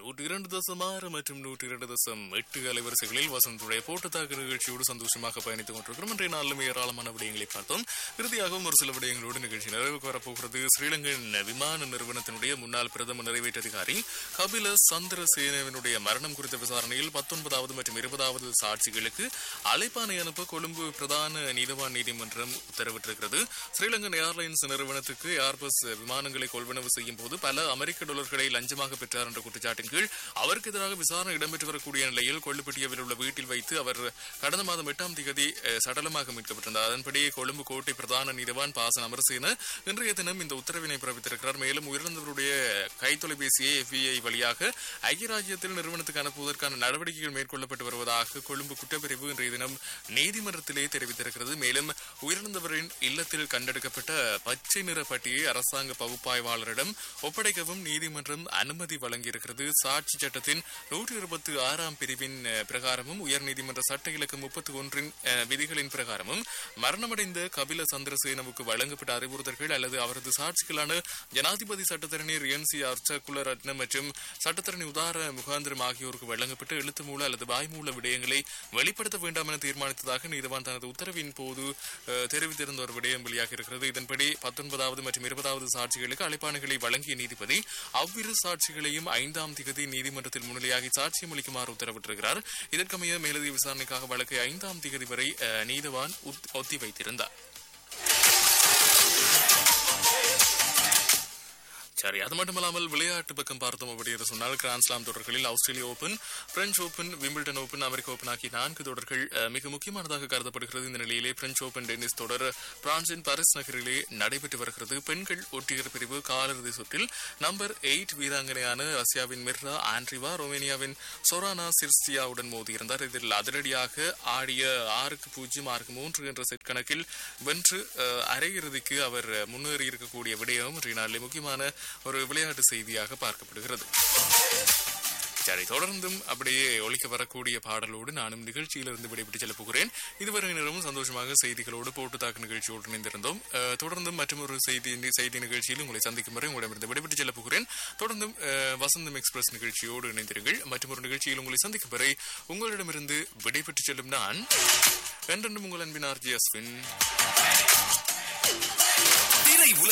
நூற்றி இரண்டு தசம் ஆறு மற்றும் நூற்றி இரண்டு தசம் எட்டு அலைவரிசைகளில் வசந்துடைய போட்டுத்தாக்கு நிகழ்ச்சியோடு சந்தோஷமாக பயணித்துக் கொண்டிருக்கிறோம் இன்றைய நாளிலும் ஏராளமான விடயங்களை பார்த்தோம் இறுதியாகவும் ஒரு சில விடயங்களோடு நிகழ்ச்சி நிறைவுக்கு வரப்போகிறது ஸ்ரீலங்கன் விமான நிறுவனத்தினுடைய முன்னாள் பிரதம நிறைவேற்று அதிகாரி கபில சந்திரசேனவினுடைய மரணம் குறித்த விசாரணையில் பத்தொன்பதாவது மற்றும் இருபதாவது சாட்சிகளுக்கு அழைப்பானை அனுப்ப கொழும்பு பிரதான நீதவான் நீதிமன்றம் உத்தரவிட்டிருக்கிறது ஸ்ரீலங்கன் ஏர்லைன்ஸ் நிறுவனத்துக்கு ஏர்பஸ் விமானங்களை கொள்வனவு செய்யும் போது பல அமெரிக்க டாலர்களை லஞ்சமாக பெற்றார் என்ற குற்றச்சாட்டின் கீழ் அவருக்கு எதிராக விசாரணை இடம்பெற்று வரக்கூடிய நிலையில் கொள்ளுப்பட்டியவில் உள்ள வீட்டில் வைத்து அவர் கடந்த மாதம் எட்டாம் தேதி அஹ், சடலமாக மீட்கப்பட்டிருந்தார் அதன்படி கொழும்பு கோட்டை பிரதான நீதவான் பாசன் அமரசேன இன்றைய தினம் இந்த உத்தரவினை பிறப்பித்திருக்கிறார் மேலும் உயிரிழந்தவருடைய கைத்தொலைபேசியை எஃபிஐ வழியாக ஐக்கியராஜ்யத்தில் நிறுவனத்துக்கு அனுப்புவதற்கான நடவடிக்கைகள் மேற்கொள்ளப்பட்டு வருவதாக கொழும்பு குற்றப்பிரிவு இன்றைய தினம் நீதிமன்றத்திலே தெரிவித்திருக்கிறது மேலும் உயிரிழந்தவரின் இல்லத்தில் கண்டெடுக்கப்பட்ட பச்சை நிற பட்டியை அரசாங்க பகுப்பாய்வாளரிடம் ஒப்படைக்கவும் நீதிமன்றம் அனுமதி வழங்கியிருக்கிறது சாட்சி சட்டத்தின் நூற்றி இருபத்தி ஆறாம் பிரிவின் அஹ், பிரகாரமும் உயர்நீதிமன்ற சட்ட இலக்கம் முப்பத்தி ஒன்றின் அஹ், விதிகளின் பிரகாரமும் மரணமடைந்த கபில சந்திரசேனவுக்கு வழங்கப்பட்ட அறிவுறுத்தல்கள் அல்லது அவரது சாட்சிகளான ஜனாதிபதி சட்டத்தரணி ரியன்சி அர்ச்சகுல ரத்ன மற்றும் சட்டத்தரணி உதார முகாந்திரம் ஆகியோருக்கு வழங்கப்பட்ட எழுத்து மூல அல்லது வாய்மூல விடயங்களை வெளிப்படுத்த வேண்டாம் என தீர்மானித்ததாக நீதிவான் தனது உத்தரவின் போது அஹ், தெரிவித்திருந்த ஒரு விடயம் வெளியாக இருக்கிறது இதன்படி பத்தொன்பதாவது மற்றும் இருபதாவது சாட்சிகளுக்கு அழைப்பாணைகளை வழங்கிய நீதிபதி அவ்விரு சாட்சிகளையும் ஐந்தாம் திகதி நீதிமன்றத்தில் முன்னிலையாகி சாட்சியம் அளிக்குமாறு உத்தரவிட்டிருக்கிறார் இதற்கமைய மேலதிக விசாரணைக்காக வழக்கை ஐந்தாம் திகதி வரை அஹ், நீதிவான் ஒத்- ஒத்திவைத்திருந்தார் சரி அது மட்டுமல்லாமல் விளையாட்டு பக்கம் பார்த்தோம் அப்படி என்று சொன்னால் கிராண்ட்ஸ்லாம் தொடர்களில் ஆஸ்திரேலிய Open French Open Wimbledon Open அமெரிக்க ஓபன் ஆகிய நான்கு தொடர்கள் அஹ், மிக முக்கியமானதாக கருதப்படுகிறது இந்த நிலையிலே பிரெஞ்சு ஓபன் டென்னிஸ் தொடர் பிரான்சின் பாரிஸ் நகரிலே நடைபெற்று வருகிறது பெண்கள் ஒற்றையர் பிரிவு காலிறுதி சுற்றில் நம்பர் எயிட் வீராங்கனையான ரஷ்யாவின் மிர்ரா ஆண்ட்ரிவா ரோமேனியாவின் சொரானா சிர்ஸ்டியாவுடன் மோதியிருந்தார் இதில் அதிரடியாக ஆடிய ஆறுக்கு பூஜ்ஜியம் ஆறுக்கு மூன்று என்ற செட் கணக்கில் வென்று அஹ், அரையிறுதிக்கு அவர் முன்னேறி இருக்கக்கூடிய விடயம் இன்றைய நாளில் முக்கியமான ஒரு விளையாட்டு செய்தியாக பார்க்கப்படுகிறது சரி தொடர்ந்தும் அப்படியே ஒழிக்க வரக்கூடிய பாடலோடு நானும் நிகழ்ச்சியிலிருந்து விடைபெற்று செல்ல போகிறேன் இதுவரை நேரமும் சந்தோஷமாக செய்திகளோடு போட்டு தாக்கு நிகழ்ச்சியோடு இணைந்திருந்தோம் அஹ், தொடர்ந்தும் மற்றொரு செய்தி செய்தி நிகழ்ச்சியில் உங்களை சந்திக்கும் வரை உங்களிடமிருந்து விடைபெற்று செல்ல போகிறேன் தொடர்ந்தும் அஹ், வசந்தம் எக்ஸ்பிரஸ் நிகழ்ச்சியோடு இணைந்திருங்கள் மற்றொரு நிகழ்ச்சியில் உங்களை சந்திக்கும் வரை உங்களிடமிருந்து விடைபெற்று செல்லும் நான் என்றென்றும் உங்கள் அன்பின் ஆர்ஜி அஸ்வின் திரை உலக